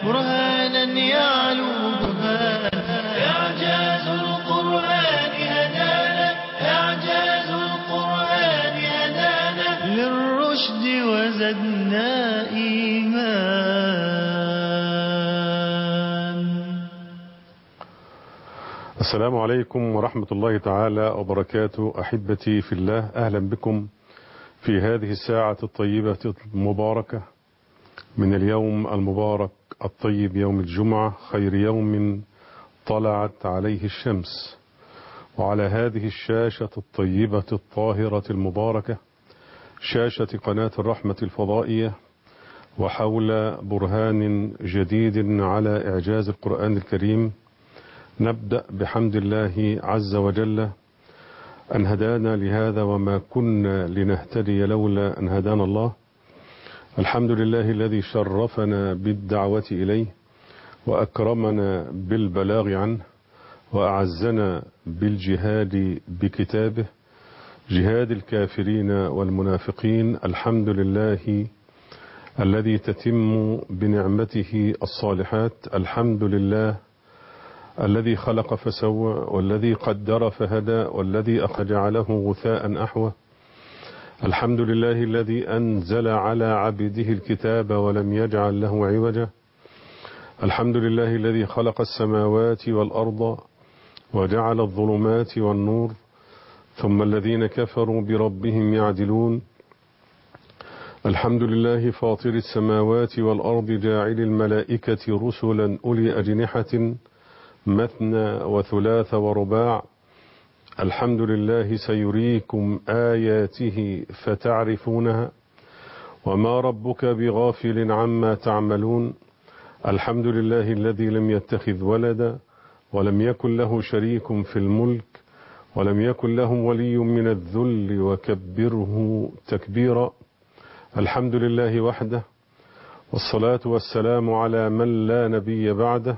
برهانا يعلو برهان إعجاز القرآن هدانا إعجاز القرآن هدانا للرشد وزدنا إيمان السلام عليكم ورحمة الله تعالى وبركاته أحبتي في الله أهلا بكم في هذه الساعة الطيبة المباركة من اليوم المبارك الطيب يوم الجمعة خير يوم طلعت عليه الشمس وعلى هذه الشاشة الطيبة الطاهرة المباركة شاشة قناة الرحمة الفضائية وحول برهان جديد على إعجاز القرآن الكريم نبدأ بحمد الله عز وجل أن هدانا لهذا وما كنا لنهتدي لولا أن هدانا الله الحمد لله الذي شرفنا بالدعوة إليه وأكرمنا بالبلاغ عنه وأعزنا بالجهاد بكتابه جهاد الكافرين والمنافقين الحمد لله الذي تتم بنعمته الصالحات الحمد لله الذي خلق فسوى والذي قدر فهدى والذي أجعله غثاء أحوى الحمد لله الذي أنزل على عبده الكتاب ولم يجعل له عوجا الحمد لله الذي خلق السماوات والأرض وجعل الظلمات والنور ثم الذين كفروا بربهم يعدلون الحمد لله فاطر السماوات والأرض جاعل الملائكة رسلا أولي أجنحة مثنى وثلاث ورباع الحمد لله سيريكم آياته فتعرفونها وما ربك بغافل عما تعملون الحمد لله الذي لم يتخذ ولدا ولم يكن له شريك في الملك ولم يكن له ولي من الذل وكبره تكبيرا الحمد لله وحده والصلاة والسلام على من لا نبي بعده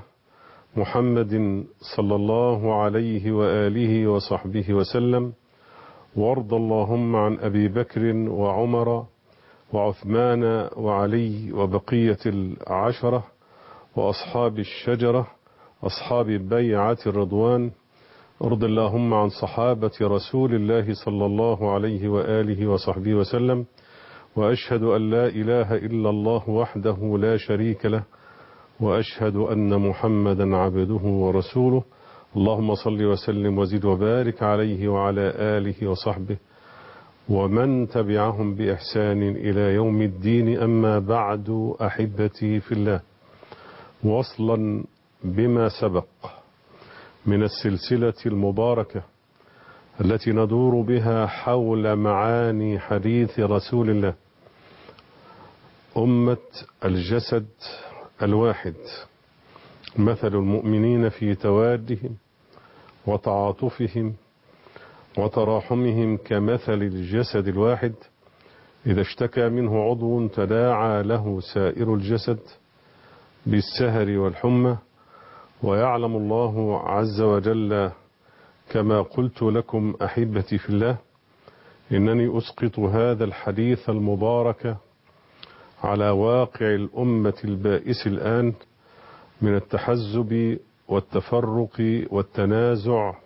محمد صلى الله عليه وآله وصحبه وسلم وارض اللهم عن أبي بكر وعمر وعثمان وعلي وبقية العشرة وأصحاب الشجرة أصحاب بيعة الرضوان ارض اللهم عن صحابة رسول الله صلى الله عليه وآله وصحبه وسلم وأشهد أن لا إله إلا الله وحده لا شريك له وأشهد أن محمدا عبده ورسوله اللهم صل وسلم وزد وبارك عليه وعلى آله وصحبه ومن تبعهم بإحسان إلى يوم الدين أما بعد أحبتي في الله وصلا بما سبق من السلسلة المباركة التي ندور بها حول معاني حديث رسول الله أمة الجسد الواحد مثل المؤمنين في توادهم وتعاطفهم وتراحمهم كمثل الجسد الواحد إذا اشتكى منه عضو تداعى له سائر الجسد بالسهر والحمى ويعلم الله عز وجل كما قلت لكم أحبتي في الله إنني أسقط هذا الحديث المبارك على واقع الأمة البائس الآن من التحزب والتفرق والتنازع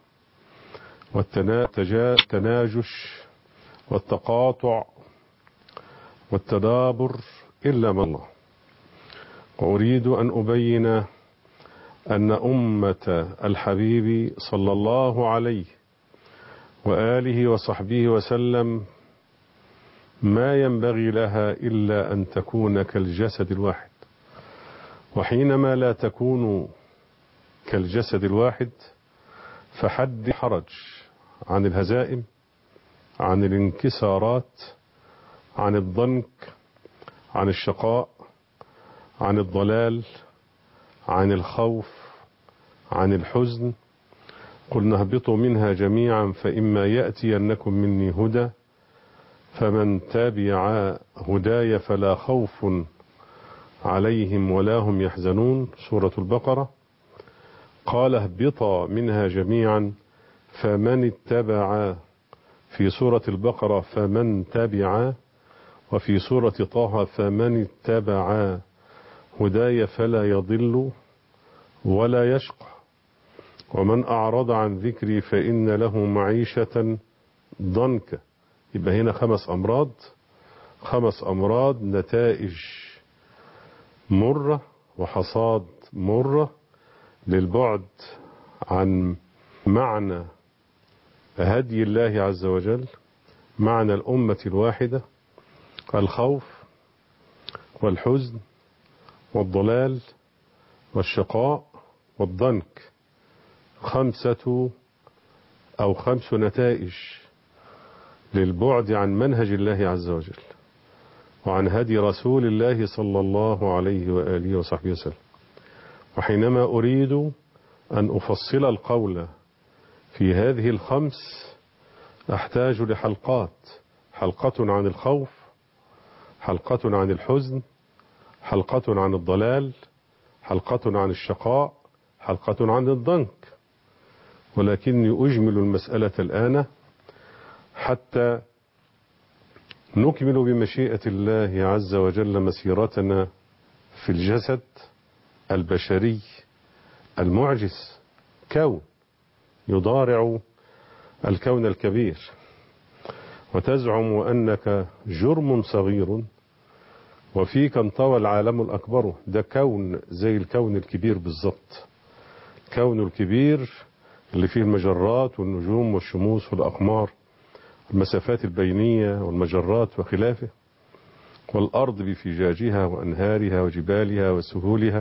والتناجش والتقاطع والتدابر إلا من الله وأريد أن أبين أن أمة الحبيب صلى الله عليه وآله وصحبه وسلم ما ينبغي لها إلا أن تكون كالجسد الواحد وحينما لا تكون كالجسد الواحد فحد حرج عن الهزائم عن الانكسارات عن الضنك عن الشقاء عن الضلال عن الخوف عن الحزن قلنا اهبطوا منها جميعا فإما يأتينكم مني هدى فمن تابع هداي فلا خوف عليهم ولا هم يحزنون سورة البقرة قال اهبطا منها جميعا فمن اتبع في سورة البقرة فمن تبع وفي سورة طه فمن اتبع هداي فلا يضل ولا يشقى ومن أعرض عن ذكري فإن له معيشة ضنكا يبقى هنا خمس أمراض خمس أمراض نتائج مرة وحصاد مرة للبعد عن معنى هدي الله عز وجل معنى الأمة الواحدة الخوف والحزن والضلال والشقاء والضنك خمسة أو خمس نتائج للبعد عن منهج الله عز وجل وعن هدي رسول الله صلى الله عليه وآله وصحبه وسلم وحينما أريد أن أفصل القول في هذه الخمس أحتاج لحلقات حلقة عن الخوف حلقة عن الحزن حلقة عن الضلال حلقة عن الشقاء حلقة عن الضنك ولكني أجمل المسألة الآن حتى نكمل بمشيئة الله عز وجل مسيرتنا في الجسد البشري المعجز كون يضارع الكون الكبير وتزعم أنك جرم صغير وفيك انطوى العالم الأكبر ده كون زي الكون الكبير بالضبط الكون الكبير اللي فيه المجرات والنجوم والشموس والأقمار المسافات البينية والمجرات وخلافه والأرض بفجاجها وأنهارها وجبالها وسهولها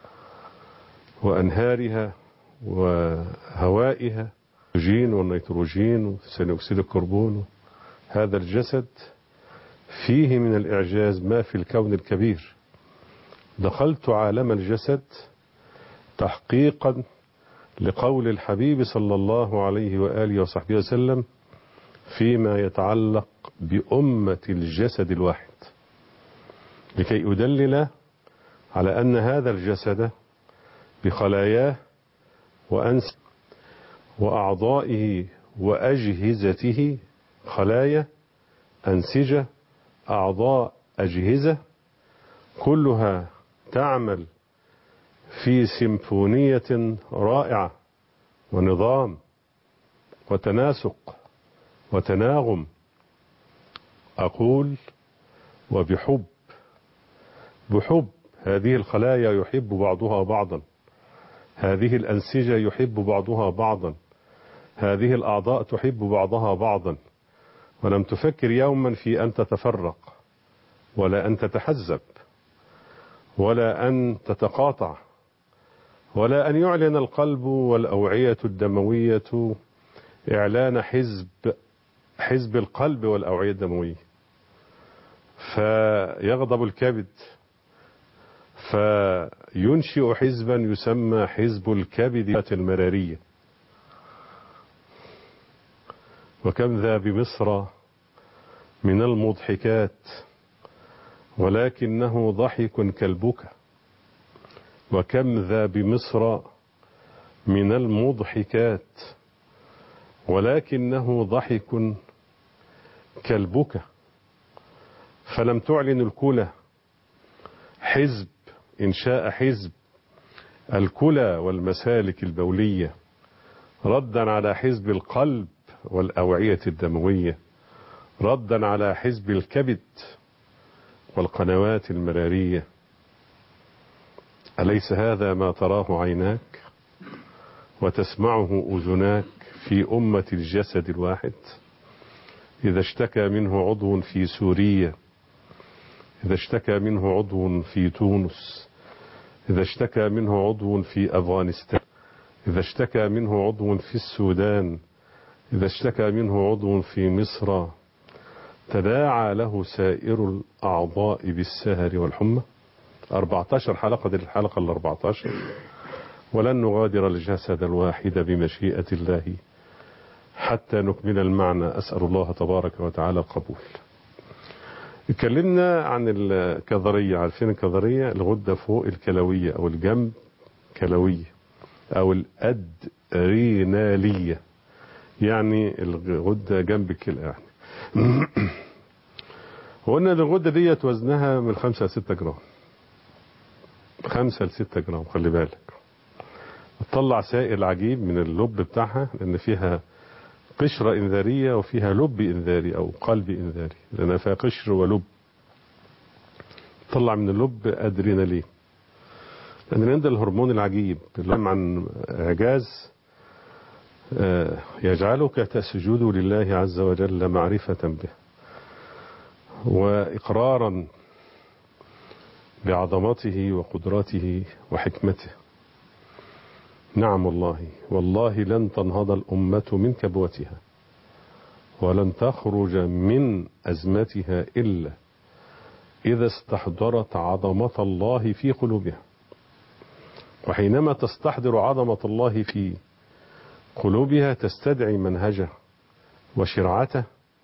وأنهارها وهوائها الأكسجين والنيتروجين وثاني أكسيد الكربون هذا الجسد فيه من الإعجاز ما في الكون الكبير دخلت عالم الجسد تحقيقا لقول الحبيب صلى الله عليه وآله وصحبه وسلم فيما يتعلق بأمة الجسد الواحد لكي أدلل على أن هذا الجسد بخلاياه وأنس وأعضائه وأجهزته خلايا أنسجة أعضاء أجهزة كلها تعمل في سيمفونية رائعة ونظام وتناسق وتناغم أقول وبحب بحب هذه الخلايا يحب بعضها بعضا هذه الأنسجة يحب بعضها بعضا هذه الأعضاء تحب بعضها بعضا ولم تفكر يوما في أن تتفرق ولا أن تتحزب ولا أن تتقاطع ولا أن يعلن القلب والأوعية الدموية إعلان حزب حزب القلب والأوعية الدموية فيغضب الكبد فينشئ حزبا يسمى حزب الكبد المرارية وكم ذا بمصر من المضحكات ولكنه ضحك كالبكا وكم ذا بمصر من المضحكات ولكنه ضحك كالبكا فلم تعلن الكلى حزب إنشاء حزب الكلى والمسالك البولية ردا على حزب القلب والأوعية الدموية ردا على حزب الكبد والقنوات المرارية أليس هذا ما تراه عيناك وتسمعه أذناك في أمة الجسد الواحد إذا اشتكى منه عضو في سوريا إذا اشتكى منه عضو في تونس إذا اشتكى منه عضو في أفغانستان إذا اشتكى منه عضو في السودان إذا اشتكى منه عضو في مصر تداعى له سائر الأعضاء بالسهر والحمى 14 حلقة دي الحلقة ال 14 ولن نغادر الجسد الواحد بمشيئة الله حتى نكمل المعنى أسأل الله تبارك وتعالى القبول اتكلمنا عن الكظرية عارفين الكظرية الغدة فوق الكلوية أو الجنب كلوية أو الأدرينالية يعني الغدة جنب الكلى يعني وقلنا الغدة ديت وزنها من 5 ل 6 جرام خمسة لستة جرام خلي بالك تطلع سائل عجيب من اللب بتاعها لأن فيها قشرة إنذارية وفيها لب إنذاري أو قلب إنذاري لأن فيها قشر ولب طلع من اللب أدرينالين الأدرينالين ده الهرمون العجيب اللي عن إعجاز يجعلك تسجد لله عز وجل معرفة به وإقرارا بعظمته وقدرته وحكمته نعم والله والله لن تنهض الأمة من كبوتها ولن تخرج من أزمتها إلا إذا استحضرت عظمة الله في قلوبها وحينما تستحضر عظمة الله في قلوبها تستدعي منهجه وشرعته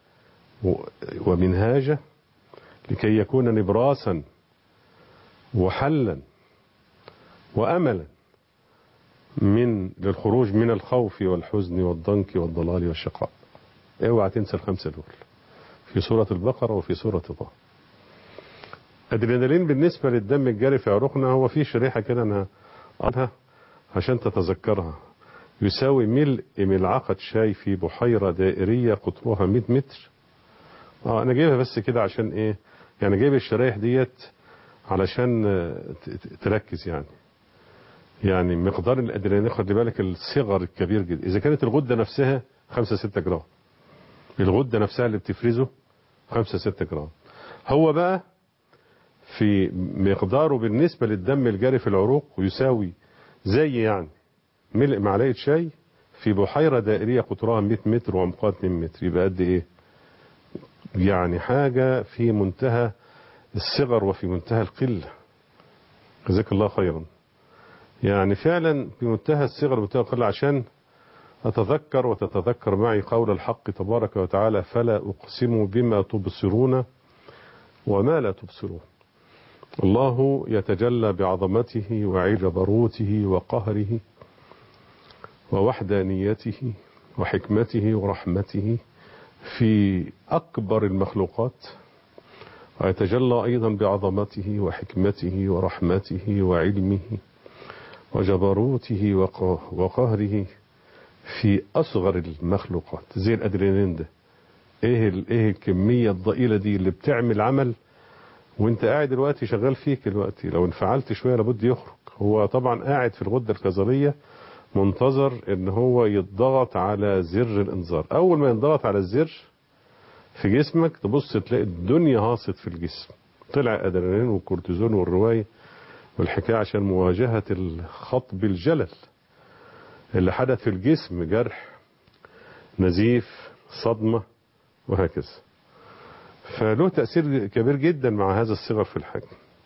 ومنهاجه لكي يكون نبراسا وحلا وأملا من للخروج من الخوف والحزن والضنك والضلال والشقاء اوعى تنسى الخمسة دول في سورة البقرة وفي سورة طه ادرينالين بالنسبة للدم الجاري في عروقنا هو في شريحة كده انا قالها عشان تتذكرها يساوي ملء ملعقة شاي في بحيرة دائرية قطرها 100 متر اه انا جايبها بس كده عشان ايه يعني جايب الشرايح ديت علشان تركز يعني يعني مقدار الادرينالين خلي بالك الصغر الكبير جدا اذا كانت الغده نفسها 5 6 جرام الغده نفسها اللي بتفرزه 5 6 جرام هو بقى في مقداره بالنسبه للدم الجاري في العروق يساوي زي يعني ملء معلقه شاي في بحيره دائريه قطرها 100 متر وعمقها 2 متر يبقى قد ايه يعني حاجه في منتهى الصغر وفي منتهى القله جزاك الله خيرا يعني فعلا في منتهى الصغر ومنتهى القله عشان أتذكر وتتذكر معي قول الحق تبارك وتعالى فلا أقسم بما تبصرون وما لا تبصرون الله يتجلى بعظمته وعجبروته وقهره ووحدانيته وحكمته ورحمته في أكبر المخلوقات ويتجلى أيضا بعظمته وحكمته ورحمته وعلمه وجبروته وقهره في أصغر المخلوقات زي الأدرينالين ده إيه, إيه الكمية الضئيلة دي اللي بتعمل عمل وانت قاعد دلوقتي شغال فيك دلوقتي لو انفعلت شوية لابد يخرج هو طبعا قاعد في الغدة الكظرية منتظر ان هو يضغط على زر الانذار اول ما ينضغط على الزر في جسمك تبص تلاقي الدنيا هاصت في الجسم طلع ادرينالين والكورتيزون والرواية والحكاية عشان مواجهة الخطب الجلل اللي حدث في الجسم جرح نزيف صدمة وهكذا فله تأثير كبير جدا مع هذا الصغر في الحجم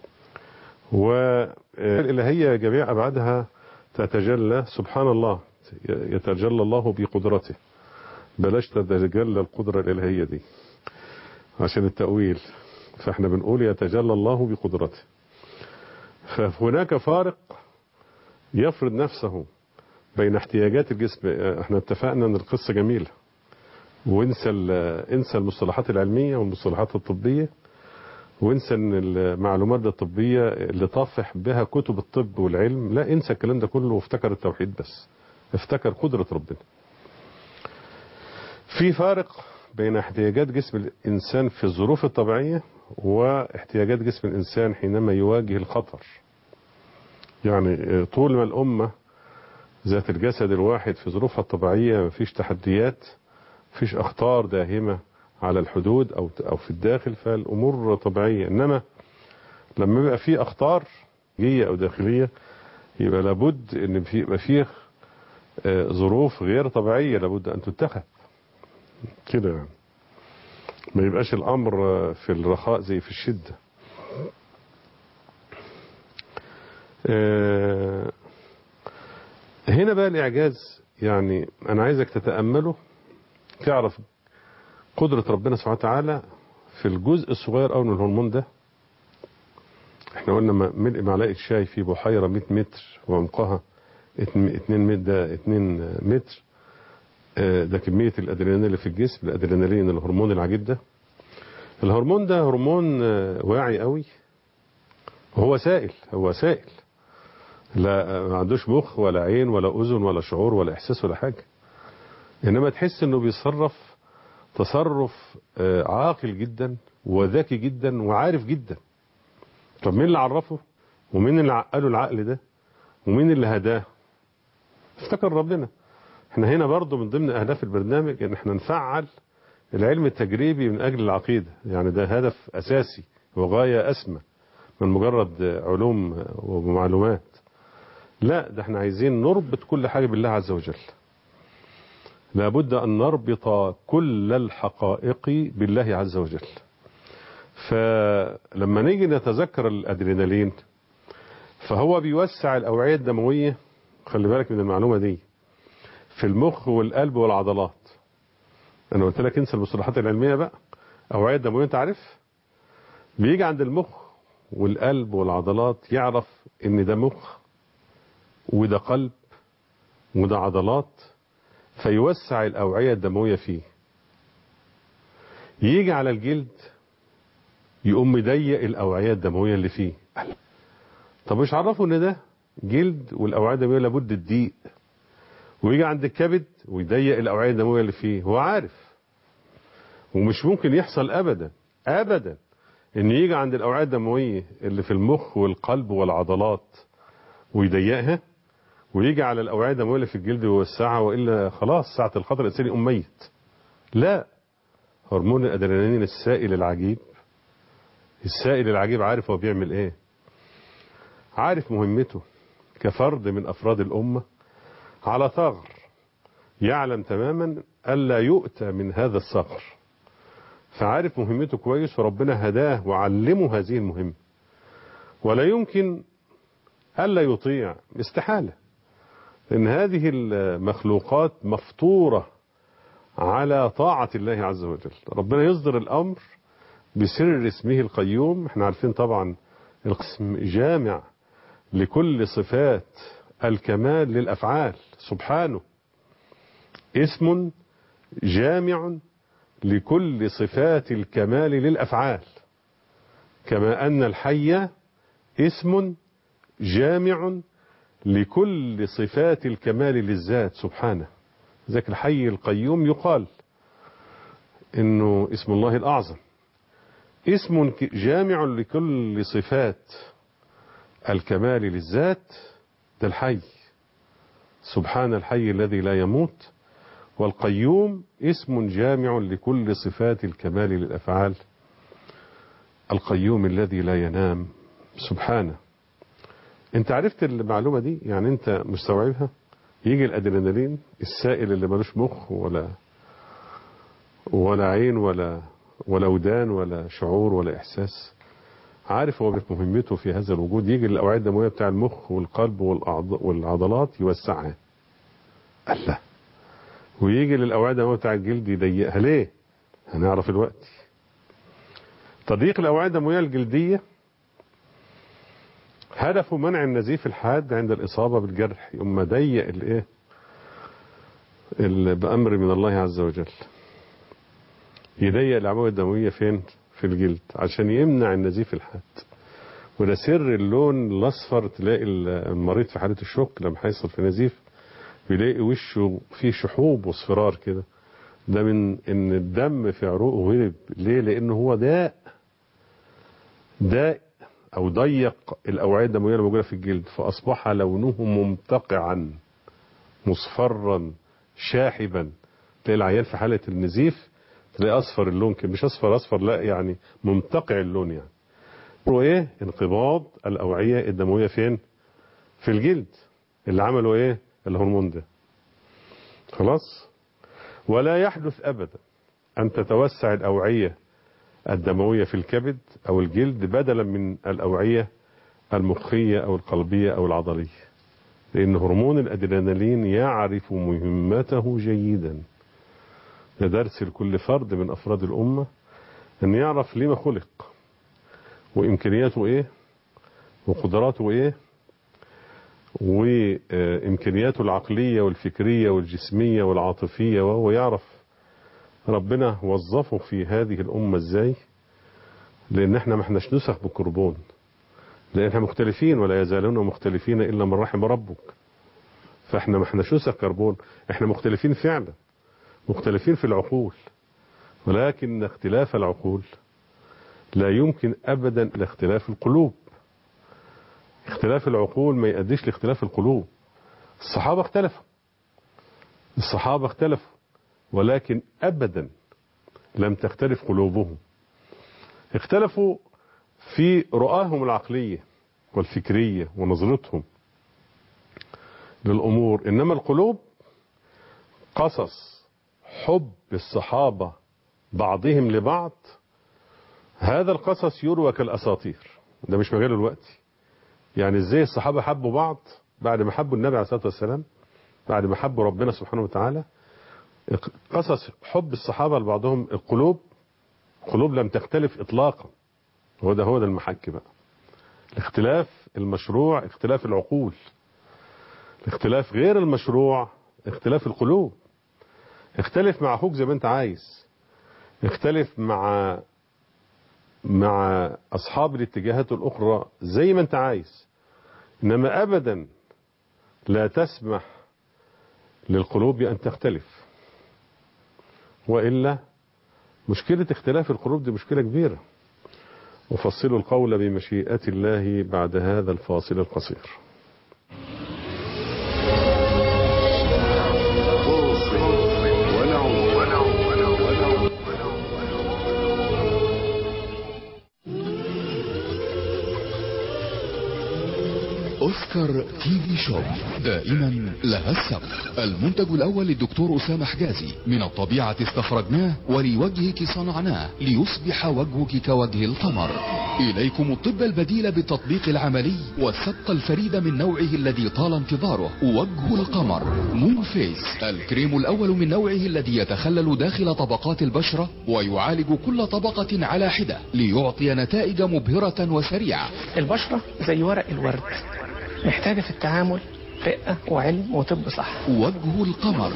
والإلهية جميع أبعادها تتجلى سبحان الله يتجلى الله بقدرته بلاش تتجلى القدرة الإلهية دي عشان التأويل فاحنا بنقول يتجلى الله بقدرته فهناك فارق يفرض نفسه بين احتياجات الجسم احنا اتفقنا ان القصة جميلة وانسى انسى المصطلحات العلمية والمصطلحات الطبية وانسى ان المعلومات الطبية اللي طافح بها كتب الطب والعلم لا انسى الكلام ده كله وافتكر التوحيد بس افتكر قدرة ربنا في فارق بين احتياجات جسم الانسان في الظروف الطبيعية واحتياجات جسم الانسان حينما يواجه الخطر يعني طول ما الامه ذات الجسد الواحد في ظروفها الطبيعية مفيش تحديات مفيش أخطار داهمة على الحدود أو أو في الداخل فالأمور طبيعية إنما لما يبقى في أخطار جية أو داخلية يبقى لابد إن في يبقى فيه ظروف غير طبيعية لابد أن تتخذ كده يعني ما يبقاش الأمر في الرخاء زي في الشدة هنا بقى الإعجاز يعني أنا عايزك تتأمله تعرف قدرة ربنا سبحانه وتعالى في الجزء الصغير أو من الهرمون ده احنا قلنا ملء معلقة شاي في بحيرة 100 متر وعمقها 2 متر ده 2 متر ده كمية الأدرينالين اللي في الجسم الأدرينالين الهرمون العجيب ده الهرمون ده هرمون واعي قوي وهو سائل هو سائل لا ما عندوش مخ ولا عين ولا اذن ولا شعور ولا احساس ولا حاجه انما تحس انه بيتصرف تصرف آه، عاقل جدا وذكي جدا وعارف جدا طب مين اللي عرفه ومين اللي عقله العقل ده ومين اللي هداه افتكر ربنا احنا هنا برضو من ضمن اهداف البرنامج ان احنا نفعل العلم التجريبي من اجل العقيده يعني ده هدف اساسي وغايه اسمى من مجرد علوم ومعلومات لا ده احنا عايزين نربط كل حاجه بالله عز وجل لابد ان نربط كل الحقائق بالله عز وجل فلما نيجي نتذكر الادرينالين فهو بيوسع الاوعيه الدمويه خلي بالك من المعلومه دي في المخ والقلب والعضلات انا قلت لك انسى المصطلحات العلميه بقى اوعيه دمويه انت عارف بيجي عند المخ والقلب والعضلات يعرف ان ده مخ وده قلب وده عضلات فيوسع الاوعيه الدمويه فيه يجي على الجلد يقوم مضيق الاوعيه الدمويه اللي فيه طب مش عرفوا ان ده جلد والاوعيه الدمويه لابد تضيق ويجي عند الكبد ويضيق الاوعيه الدمويه اللي فيه هو عارف ومش ممكن يحصل ابدا ابدا ان يجي عند الاوعيه الدمويه اللي في المخ والقلب والعضلات ويضيقها ويجي على الاوعيه الدمويه اللي في الجلد ويوسعها والا خلاص ساعه الخطر الانسان يقوم ميت لا هرمون الادرينالين السائل العجيب السائل العجيب عارف هو بيعمل ايه عارف مهمته كفرد من افراد الامه على ثغر يعلم تماما الا يؤتى من هذا الثغر فعارف مهمته كويس وربنا هداه وعلمه هذه المهمه ولا يمكن الا يطيع استحاله لان هذه المخلوقات مفطوره على طاعه الله عز وجل ربنا يصدر الامر بسر اسمه القيوم احنا عارفين طبعا القسم جامع لكل صفات الكمال للافعال سبحانه اسم جامع لكل صفات الكمال للافعال كما ان الحي اسم جامع لكل صفات الكمال للذات سبحانه ذاك الحي القيوم يقال انه اسم الله الاعظم اسم جامع لكل صفات الكمال للذات ده الحي سبحان الحي الذي لا يموت والقيوم اسم جامع لكل صفات الكمال للافعال القيوم الذي لا ينام سبحانه انت عرفت المعلومه دي يعني انت مستوعبها يجي الادرينالين السائل اللي ملوش مخ ولا ولا عين ولا ولا ودان ولا شعور ولا احساس عارف هو مهمته في هذا الوجود يجي الاوعيه الدمويه بتاع المخ والقلب والعضلات يوسعها الله ويجي للاوعيه الدمويه بتاع الجلد يضيقها ليه هنعرف الوقت تضييق الاوعيه الدمويه الجلديه هدفه منع النزيف الحاد عند الاصابه بالجرح يقوم ضيق الايه بامر من الله عز وجل يضيق الاوعيه الدمويه فين في الجلد عشان يمنع النزيف الحاد وده سر اللون الاصفر تلاقي المريض في حاله الشوك لما هيحصل في نزيف بيلاقي وشه فيه شحوب واصفرار كده ده من ان الدم في عروقه هرب ليه لانه هو داء داء او ضيق الاوعيه الدمويه الموجوده في الجلد فاصبح لونه ممتقعا مصفرا شاحبا تلاقي العيال في حاله النزيف تلاقي اصفر اللون كده مش اصفر اصفر لا يعني ممتقع اللون يعني هو ايه انقباض الاوعيه الدمويه فين في الجلد اللي عمله ايه الهرمون ده خلاص ولا يحدث ابدا ان تتوسع الاوعيه الدمويه في الكبد او الجلد بدلا من الاوعيه المخيه او القلبيه او العضليه لان هرمون الادرينالين يعرف مهمته جيدا ده درس لكل فرد من افراد الامه ان يعرف لما خلق وامكانياته ايه وقدراته ايه وامكانياته العقليه والفكريه والجسميه والعاطفيه وهو يعرف ربنا وظفه في هذه الامه ازاي لان احنا ما احناش نسخ بالكربون لان احنا مختلفين ولا يزالون مختلفين الا من رحم ربك فاحنا ما احناش نسخ كربون احنا مختلفين فعلا مختلفين في العقول ولكن اختلاف العقول لا يمكن ابدا لاختلاف القلوب اختلاف العقول ما يؤديش لاختلاف القلوب الصحابة اختلفوا الصحابة اختلفوا ولكن ابدا لم تختلف قلوبهم اختلفوا في رؤاهم العقلية والفكرية ونظرتهم للأمور إنما القلوب قصص حب الصحابة بعضهم لبعض هذا القصص يروى كالأساطير ده مش مجال الوقت يعني ازاي الصحابة حبوا بعض بعد ما حبوا النبي عليه الصلاة والسلام بعد ما حبوا ربنا سبحانه وتعالى قصص حب الصحابة لبعضهم القلوب قلوب لم تختلف إطلاقا هو ده هو ده المحك بقى الاختلاف المشروع اختلاف العقول الاختلاف غير المشروع اختلاف القلوب اختلف مع اخوك زي ما انت عايز اختلف مع مع اصحاب الاتجاهات الاخرى زي ما انت عايز انما ابدا لا تسمح للقلوب بان تختلف والا مشكلة اختلاف القلوب دي مشكلة كبيرة وفصلوا القول بمشيئة الله بعد هذا الفاصل القصير اوسكار تي في شوب دائما لها السبق المنتج الاول للدكتور اسامه حجازي من الطبيعه استخرجناه ولوجهك صنعناه ليصبح وجهك كوجه القمر اليكم الطب البديل بالتطبيق العملي والسبق الفريد من نوعه الذي طال انتظاره وجه القمر مون فيس الكريم الاول من نوعه الذي يتخلل داخل طبقات البشره ويعالج كل طبقه على حده ليعطي نتائج مبهره وسريعه البشرة زي ورق الورد محتاجة في التعامل رقة وعلم وطب صح وجه القمر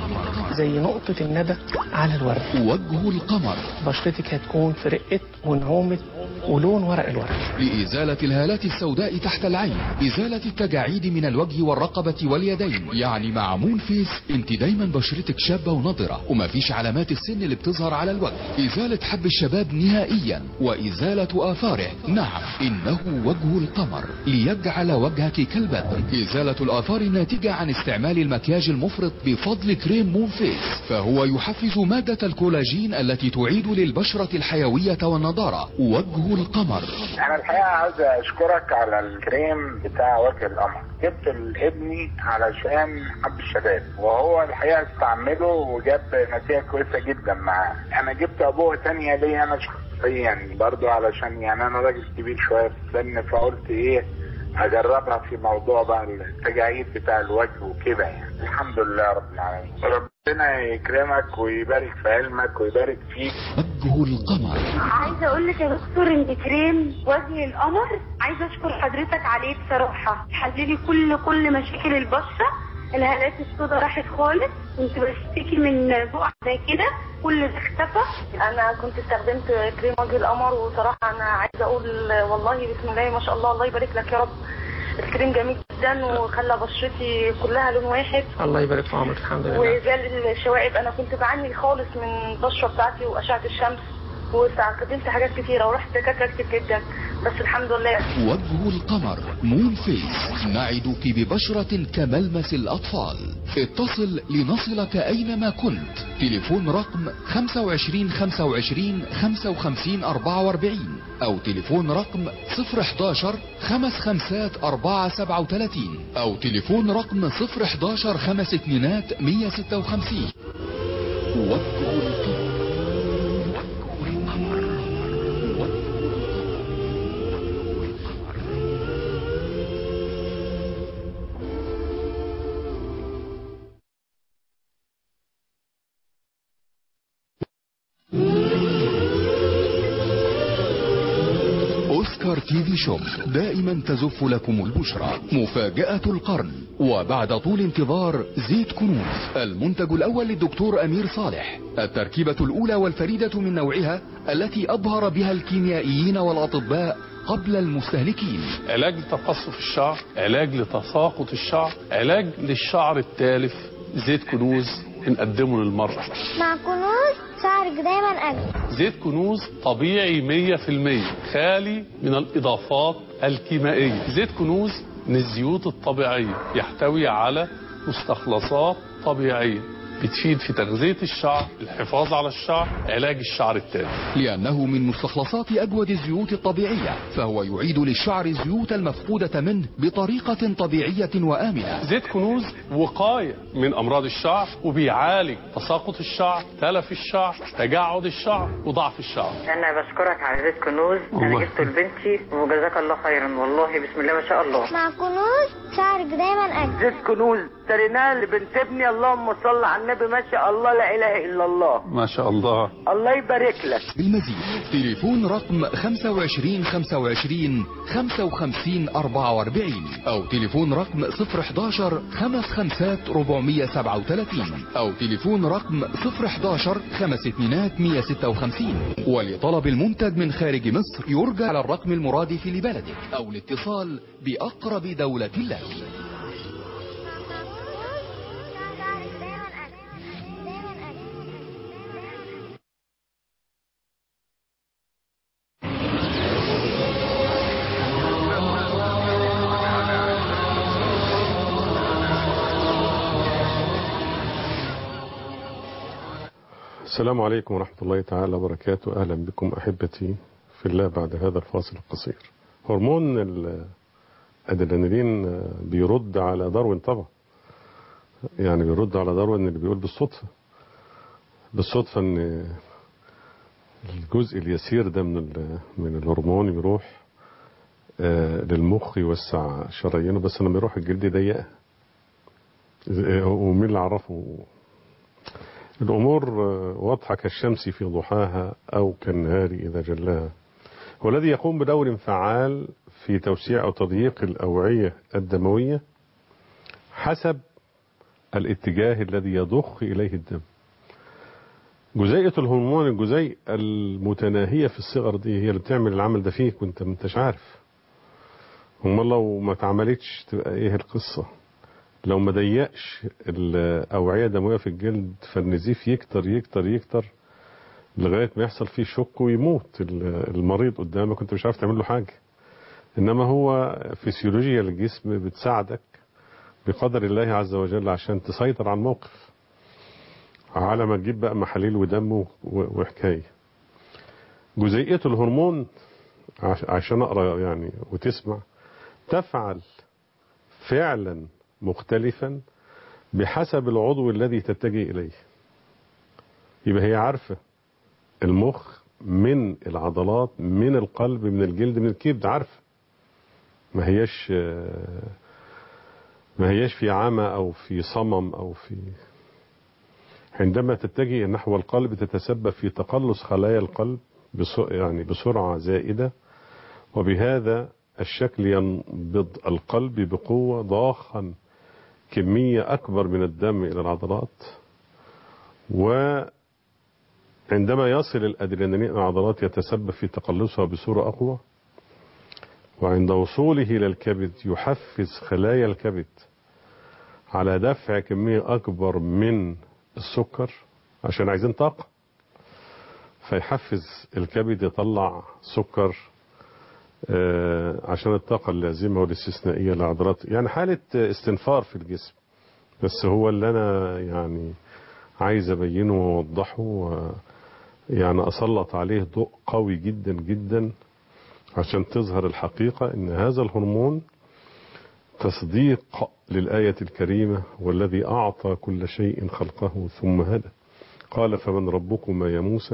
زي نقطة الندى على الورد وجه القمر بشرتك هتكون في رقة ونعومة ولون ورق الورد لإزالة الهالات السوداء تحت العين إزالة التجاعيد من الوجه والرقبة واليدين يعني مع مون فيس انت دايما بشرتك شابة ونضرة ومفيش علامات السن اللي بتظهر على الوجه إزالة حب الشباب نهائيا وإزالة آثاره نعم إنه وجه القمر ليجعل وجهك كالبدر إزالة الآثار الناتجة عن استعمال المكياج المفرط بفضل كريم مون فيس فهو يحفز مادة الكولاجين التي تعيد للبشرة الحيوية والنضارة وجه القمر انا الحقيقه عاوز اشكرك على الكريم بتاع وجه القمر جبت لابني علشان حب الشباب وهو الحقيقه استعمله وجاب نتيجه كويسه جدا معاه انا جبت ابوه تانية ليا انا شخصيا برضو علشان يعني انا راجل كبير شويه في السن فقلت ايه اجربها في موضوع بقى التجاعيد بتاع الوجه وكده يعني الحمد لله رب العالمين ربنا يكرمك ويبارك في علمك ويبارك فيك وجه القمر عايزه اقول لك يا دكتور ان كريم وجه القمر عايزه اشكر حضرتك عليه بصراحه حللي كل كل مشاكل البشره الهالات السوداء راحت خالص كنت بشتكي من بقع زي كده كل ده اختفى انا كنت استخدمت كريم وجه القمر وصراحه انا عايزه اقول والله بسم الله ما شاء الله الله يبارك لك يا رب الكريم جميل جدا وخلى بشرتي كلها لون واحد الله يبارك في عمرك الحمد لله وزال الشوائب انا كنت بعاني خالص من البشره بتاعتي واشعه الشمس واستخدمت حاجات كتيره ورحت دكاتره كتير جدا بس الحمد لله وجه القمر مون فيس نعدك ببشرة كملمس الأطفال اتصل لنصلك أينما كنت تليفون رقم 25 25 55 44 أو تليفون رقم 011 خمس خمسات 4 37 أو تليفون رقم 011 خمس اتنينات 156 وجه القمر اوسكار تي في شوب دائما تزف لكم البشرى مفاجأة القرن وبعد طول انتظار زيت كنوز المنتج الاول للدكتور امير صالح التركيبة الاولى والفريدة من نوعها التي اظهر بها الكيميائيين والاطباء قبل المستهلكين علاج لتقصف الشعر علاج لتساقط الشعر علاج للشعر التالف زيت كنوز بنقدمه للمرأة مع كنوز شعرك دايما أجمل زيت كنوز طبيعي 100% خالي من الإضافات الكيميائية زيت كنوز من الزيوت الطبيعية يحتوي على مستخلصات طبيعية بتفيد في تغذية الشعر الحفاظ على الشعر علاج الشعر التالف لأنه من مستخلصات أجود الزيوت الطبيعية فهو يعيد للشعر الزيوت المفقودة منه بطريقة طبيعية وآمنة زيت كنوز وقاية من أمراض الشعر وبيعالج تساقط الشعر تلف الشعر تجعد الشعر وضعف الشعر انا بشكرك على زيت كنوز الله. انا جبته لبنتي وجزاك الله خيرا والله بسم الله ما شاء الله مع كنوز شعرك دايما أجمل زيت كنوز اشتريناه لبنت ابني اللهم صل على النبي ما شاء الله لا اله الا الله ما شاء الله الله يبارك لك بالمزيد تليفون رقم 25 25 55 44 أو تليفون رقم 011 خمس خمسات 437 أو تليفون رقم 011 خمس اتنينات 156 ولطلب المنتج من خارج مصر يرجى على الرقم المرادف لبلدك أو الاتصال بأقرب دولة لك شعرك دايما أجمل دايما أجمل السلام عليكم ورحمة الله تعالى وبركاته أهلا بكم أحبتي في الله بعد هذا الفاصل القصير هرمون الأدرينالين بيرد على داروين طبعا يعني بيرد على داروين اللي بيقول بالصدفة بالصدفة ان الجزء اليسير ده من ال- من الهرمون يروح آه، للمخ يوسع شرايينه بس لما يروح الجلد يضيقها آه، ومين اللي عرفه الأمور آه، واضحة كالشمس في ضحاها أو كالنهار إذا جلاها والذي يقوم بدور فعال في توسيع أو تضييق الأوعية الدموية حسب الاتجاه الذي يضخ إليه الدم جزيئة الهرمون الجزيء المتناهية في الصغر دي هي اللي بتعمل العمل ده فيك وانت ما انتش عارف هم لو ما اتعملتش تبقى ايه القصة لو ما ضيقش الأوعية الدموية في الجلد فالنزيف يكتر يكتر يكتر لغاية ما يحصل فيه شك ويموت ال- المريض قدامك وانت مش عارف تعمل له حاجة انما هو فسيولوجيا الجسم بتساعدك بقدر الله عز وجل عشان تسيطر على الموقف على ما تجيب بقى محاليل ودم و- وحكاية جزيئية الهرمون عش- عشان اقرا يعني وتسمع تفعل فعلا مختلفا بحسب العضو الذي تتجه اليه يبقى هي عارفه المخ من العضلات من القلب من الجلد من الكبد عارفه ما هياش آه، ما هياش في عمى او في صمم او في عندما تتجه نحو القلب تتسبب في تقلص خلايا القلب بس- يعني بسرعة زائدة وبهذا الشكل ينبض القلب بقوة ضاخا كمية أكبر من الدم إلى العضلات وعندما يصل الأدرينالين إلى العضلات يتسبب في تقلصها بصورة أقوى وعند وصوله إلى الكبد يحفز خلايا الكبد على دفع كمية أكبر من السكر عشان عايزين طاقة فيحفز الكبد يطلع سكر آه، عشان الطاقة اللازمة والاستثنائية للعضلات يعني حالة استنفار في الجسم بس هو اللي أنا يعني عايز أبينه وأوضحه و- يعني أسلط عليه ضوء قوي جدا جدا عشان تظهر الحقيقة ان هذا الهرمون تصديق للآية الكريمة والذي أعطى كل شيء خلقه ثم هدى قال فمن ربكما يا موسى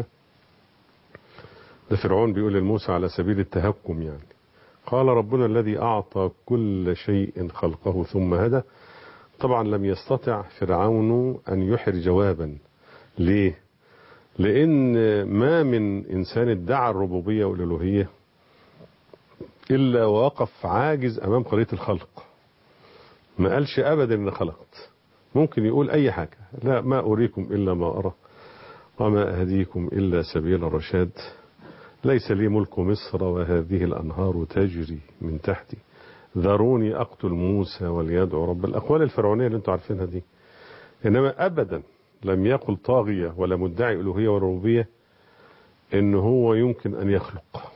ده فرعون بيقول لموسى على سبيل التهكم يعني قال ربنا الذي أعطى كل شيء خلقه ثم هدى طبعا لم يستطع فرعون أن يحر جوابا ليه لأن ما من إنسان ادعى الربوبية والألوهية إلا وقف عاجز أمام قضية الخلق ما قالش أبدا إن خلقت ممكن يقول أي حاجة لا ما أريكم إلا ما أرى وما أهديكم إلا سبيل الرشاد ليس لي ملك مصر وهذه الأنهار تجري من تحتي ذروني أقتل موسى وليدعو رب الأقوال الفرعونية اللي انتم عارفينها دي إنما أبدا لم يقل طاغية ولا مدعي ألوهية ولا ربوبية إن هو يمكن أن يخلق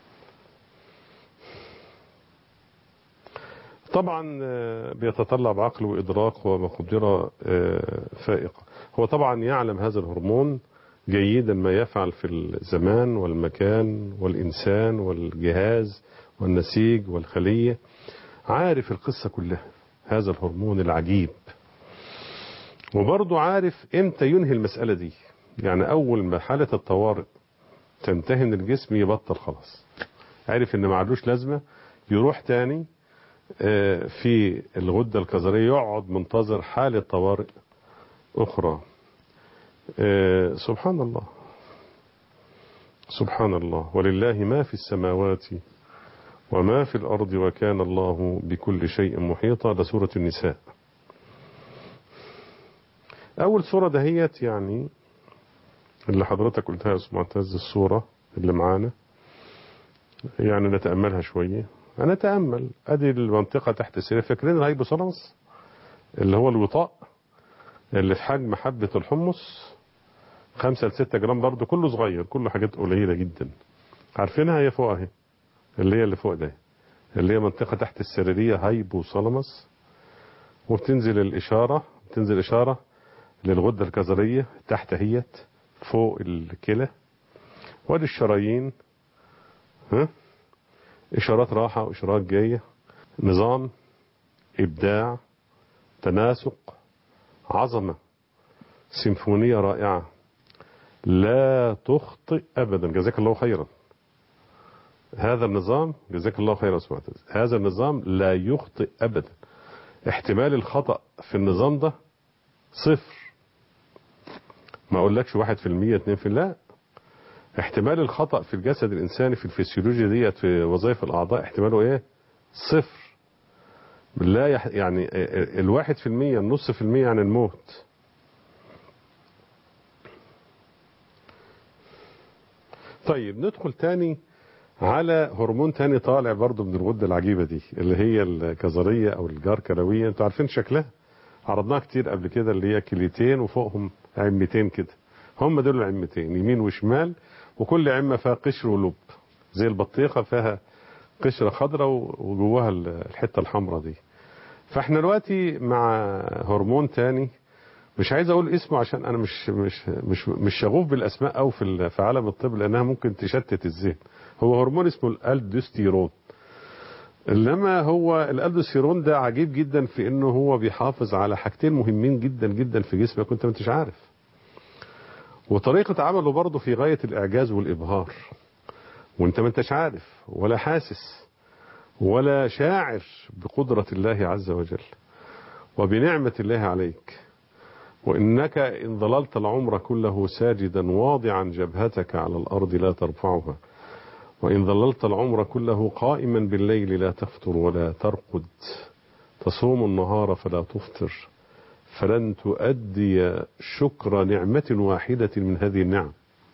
طبعا آه، بيتطلب عقل وإدراك ومقدرة آه، فائقة هو طبعا يعلم هذا الهرمون جيدا ما يفعل في الزمان والمكان والإنسان والجهاز والنسيج والخلية عارف القصة كلها هذا الهرمون العجيب وبرضه عارف امتى ينهي المسألة دي يعني أول ما حالة الطوارئ تنتهي من الجسم يبطل خلاص عارف ان ما عادلوش لازمة يروح تاني آه، في الغدة الكظرية يقعد منتظر حالة طوارئ أخرى آه، سبحان الله سبحان الله ولله ما في السماوات وما في الأرض وكان الله بكل شيء محيطا ده سورة النساء أول سورة دهيت يعني اللي حضرتك قلتها يا أستاذ معتز السورة اللي معانا يعني نتأملها شوية نتأمل أدي المنطقة تحت السرير فاكرين الهيبوثالاموس اللي هو الوطاء اللي في حجم حبة الحمص خمسة لستة جرام برضه كله صغير كله حاجات قليلة جدا عارفينها هي فوق اهي اللي هي اللي فوق ده اللي هي منطقة تحت السريرية هايبوثالاموس وبتنزل الإشارة بتنزل إشارة للغدة الكظرية تحت هيت فوق الكلى وادي الشرايين ها إشارات راحة وإشارات جاية نظام إبداع تناسق عظمة سيمفونية رائعة لا تخطئ أبدا جزاك الله خيرا هذا النظام جزاك الله خيرا سمعت هذا النظام لا يخطئ أبدا احتمال الخطأ في النظام ده صفر ما أقولكش واحد في المية اتنين في لا احتمال الخطأ في الجسد الإنساني في الفسيولوجيا ديت في وظائف الأعضاء احتماله ايه صفر لا يح يعني الواحد في المية النص في المية عن الموت طيب ندخل تاني على هرمون تاني طالع برضو من الغدة العجيبة دي اللي هي الكظرية او الجار كلوية انتوا عارفين شكلها عرضناها كتير قبل كده اللي هي كليتين وفوقهم عمتين كده هم دول العمتين يمين وشمال وكل عمة فيها قشر ولب زي البطيخة فيها قشرة خضراء وجواها الحتة الحمراء دي فاحنا دلوقتي مع هرمون تاني مش عايز اقول اسمه عشان انا مش مش مش مش شغوف بالاسماء او في في عالم الطب لانها ممكن تشتت الذهن هو هرمون اسمه الالدوستيرون انما هو الالدوستيرون ده عجيب جدا في انه هو بيحافظ على حاجتين مهمين جدا جدا في جسمك وانت ما انتش عارف وطريقة عمله برضه في غاية الإعجاز والإبهار وانت ما انتش عارف ولا حاسس ولا شاعر بقدرة الله عز وجل وبنعمة الله عليك وإنك إن ظللت العمر كله ساجدا واضعا جبهتك على الأرض لا ترفعها وإن ظللت العمر كله قائما بالليل لا تفتر ولا ترقد تصوم النهار فلا تفطر فلن تؤدي شكر نعمة واحدة من هذه النعم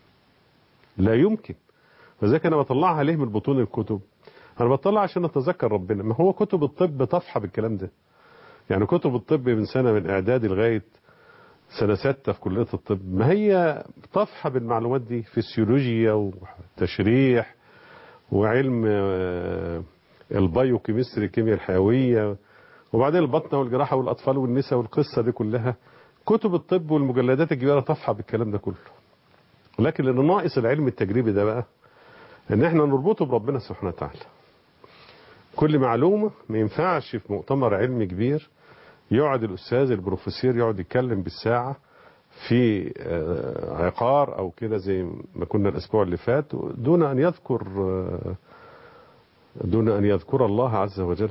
لا يمكن فذلك أنا بطلعها ليه من بطون الكتب أنا بطلع عشان أتذكر ربنا ما هو كتب الطب طفحة بالكلام ده يعني كتب الطب من سنة من إعدادي لغاية سنة ستة في كلية الطب ما هي طفحة بالمعلومات دي فسيولوجيا وتشريح وعلم البايوكيمستري الكيمياء الحيوية وبعدين البطنة والجراحة والأطفال والنساء والقصة دي كلها كتب الطب والمجلدات الكبيرة طفحة بالكلام ده كله لكن اللي ناقص العلم التجريبي ده بقى ان احنا نربطه بربنا سبحانه وتعالى كل معلومة ما ينفعش في مؤتمر علمي كبير يقعد الأستاذ البروفيسور يقعد يتكلم بالساعة في عقار أو كده زي ما كنا الأسبوع اللي فات دون أن يذكر دون أن يذكر الله عز وجل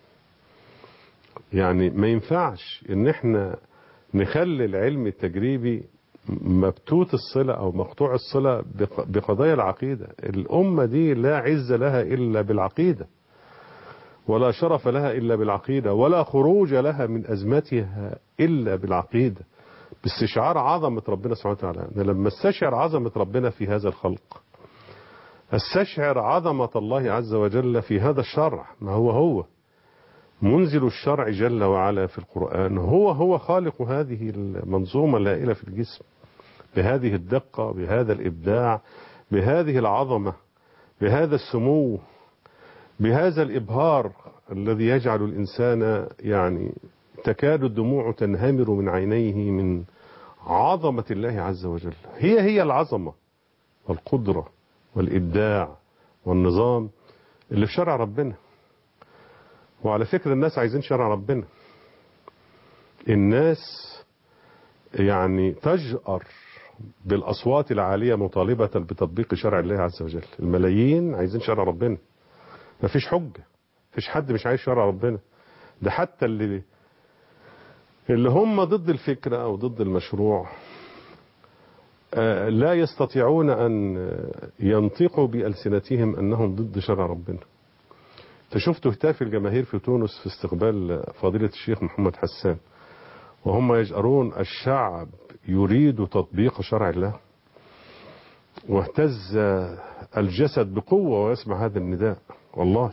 يعني ما ينفعش ان احنا نخلي العلم التجريبي مبتوت الصلة او مقطوع الصلة بقضايا العقيدة الامة دي لا عز لها الا بالعقيدة ولا شرف لها الا بالعقيدة ولا خروج لها من ازمتها الا بالعقيدة باستشعار عظمة ربنا سبحانه وتعالى أنا لما استشعر عظمة ربنا في هذا الخلق استشعر عظمة الله عز وجل في هذا الشرع ما هو هو منزل الشرع جل وعلا في القرآن هو هو خالق هذه المنظومة اللائلة في الجسم بهذه الدقة بهذا الإبداع بهذه العظمة بهذا السمو بهذا الإبهار الذي يجعل الإنسان يعني تكاد الدموع تنهمر من عينيه من عظمة الله عز وجل هي هي العظمة والقدرة والإبداع والنظام اللي في شرع ربنا وعلى فكرة الناس عايزين شرع ربنا الناس يعني تجأر بالأصوات العالية مطالبة بتطبيق شرع الله عز وجل الملايين عايزين شرع ربنا مفيش حجة مفيش حد مش عايز شرع ربنا ده حتى اللي اللي هم ضد الفكرة أو ضد المشروع آه، لا يستطيعون أن ينطقوا بألسنتهم أنهم ضد شرع ربنا فشفت هتاف الجماهير في تونس في استقبال فضيلة الشيخ محمد حسان وهم يجأرون الشعب يريد تطبيق شرع الله واهتز الجسد بقوة ويسمع هذا النداء والله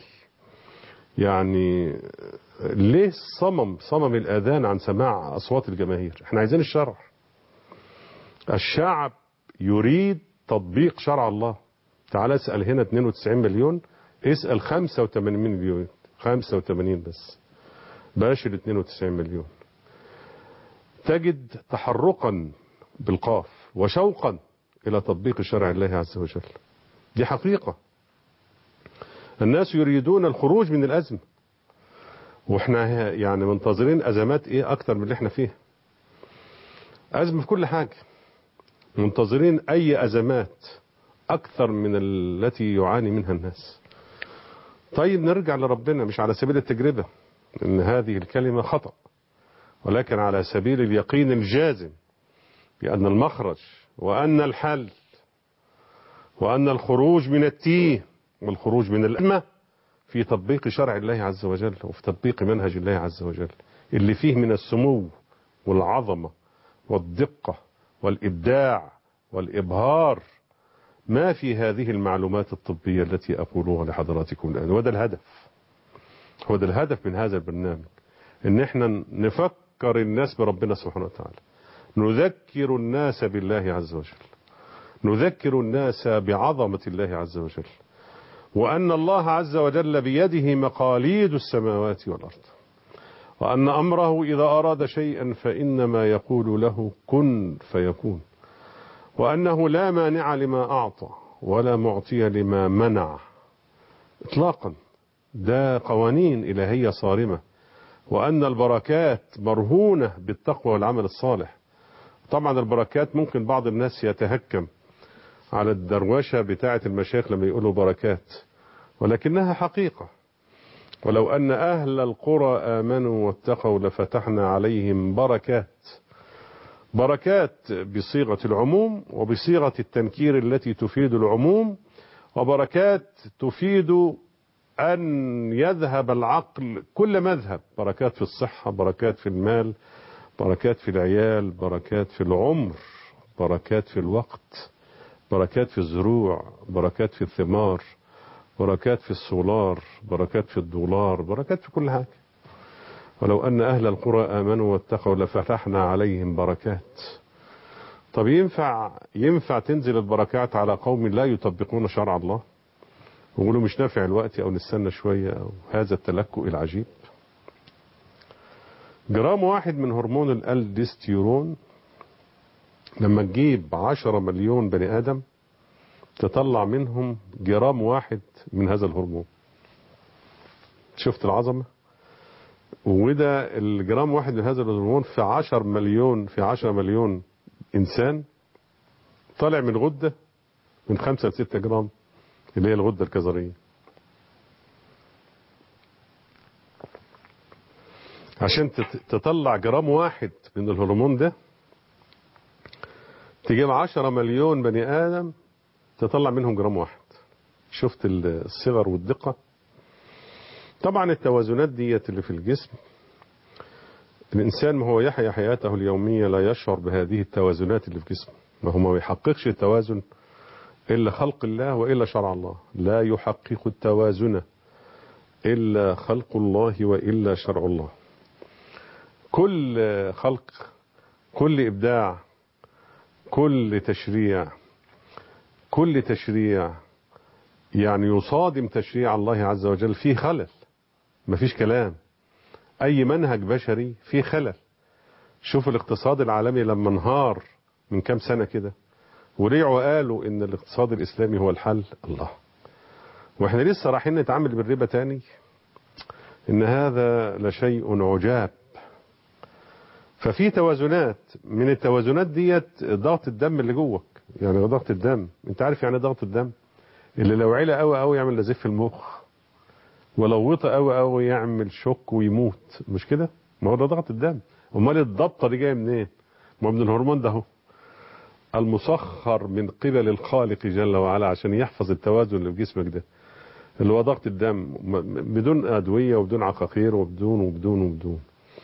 يعني ليه صمم صمم الآذان عن سماع أصوات الجماهير احنا عايزين الشرع الشعب يريد تطبيق شرع الله تعال اسأل هنا 92 مليون اسأل 85 مليون 85 بس باش ال 92 مليون تجد تحرقا بالقاف وشوقا إلى تطبيق شرع الله عز وجل دي حقيقة الناس يريدون الخروج من الأزمة واحنا يعني منتظرين أزمات ايه أكتر من اللي احنا فيها أزمة في كل حاجة منتظرين أي أزمات أكثر من التي يعاني منها الناس طيب نرجع لربنا مش على سبيل التجربة إن هذه الكلمة خطأ ولكن على سبيل اليقين الجازم بأن المخرج وأن الحل وأن الخروج من التيه والخروج من الأمة في تطبيق شرع الله عز وجل وفي تطبيق منهج الله عز وجل اللي فيه من السمو والعظمة والدقة والإبداع والإبهار ما في هذه المعلومات الطبية التي أقولها لحضراتكم الآن وده الهدف هو ده الهدف من هذا البرنامج ان احنا نفكر الناس بربنا سبحانه وتعالى نذكر الناس بالله عز وجل نذكر الناس بعظمة الله عز وجل وأن الله عز وجل بيده مقاليد السماوات والأرض وأن أمره إذا أراد شيئا فإنما يقول له كن فيكون وأنه لا مانع لما أعطى ولا معطي لما منع إطلاقا ده قوانين إلهية صارمة وأن البركات مرهونة بالتقوى والعمل الصالح طبعا البركات ممكن بعض الناس يتهكم على الدروشة بتاعة المشايخ لما يقولوا بركات ولكنها حقيقة ولو أن أهل القرى آمنوا واتقوا لفتحنا عليهم بركات بركات بصيغة العموم وبصيغة التنكير التي تفيد العموم وبركات تفيد أن يذهب العقل كل مذهب بركات في الصحة بركات في المال بركات في العيال بركات في العمر بركات في الوقت بركات في الزروع بركات في الثمار بركات في السولار بركات في الدولار بركات في كل حاجة ولو أن أهل القرى آمنوا واتقوا لفتحنا عليهم بركات طب ينفع ينفع تنزل البركات على قوم لا يطبقون شرع الله ويقولوا مش نافع الوقت أو نستنى شوية أو هذا التلكؤ العجيب جرام واحد من هرمون الالدستيرون لما تجيب عشرة مليون بني آدم تطلع منهم جرام واحد من هذا الهرمون شفت العظمة وده الجرام واحد من هذا الهرمون في عشر مليون في عشرة مليون إنسان طالع من غدة من خمسة لستة جرام اللي هي الغدة الكظرية عشان تطلع جرام واحد من الهرمون ده تجيب عشرة مليون بني آدم تطلع منهم جرام واحد شفت الصغر والدقة طبعا التوازنات ديت اللي في الجسم الإنسان ما هو يحيا حياته اليومية لا يشعر بهذه التوازنات اللي في جسمه ما هو ما بيحققش التوازن إلا خلق الله وإلا شرع الله لا يحقق التوازن إلا خلق الله وإلا شرع الله كل خلق كل إبداع كل تشريع كل تشريع يعني يصادم تشريع الله عز وجل فيه خلل مفيش كلام أي منهج بشري فيه خلل شوف الاقتصاد العالمي لما انهار من كام سنة كده ورجعوا قالوا ان الاقتصاد الاسلامي هو الحل الله واحنا لسه رايحين نتعامل بالربا تاني ان هذا لشيء عجاب ففي توازنات من التوازنات ديت ضغط الدم اللي جوك يعني ضغط الدم انت عارف يعني ضغط الدم اللي لو علا قوي قوي يعمل نزيف في المخ ولو وطى قوي قوي يعمل شوك ويموت مش كده ما هو ده ضغط الدم امال الضبطه دي جايه منين ما هو من الهرمون ده اهو المسخر من قبل الخالق جل وعلا عشان يحفظ التوازن اللي في جسمك ده اللي هو ضغط الدم بدون أدوية وبدون عقاقير وبدون وبدون وبدون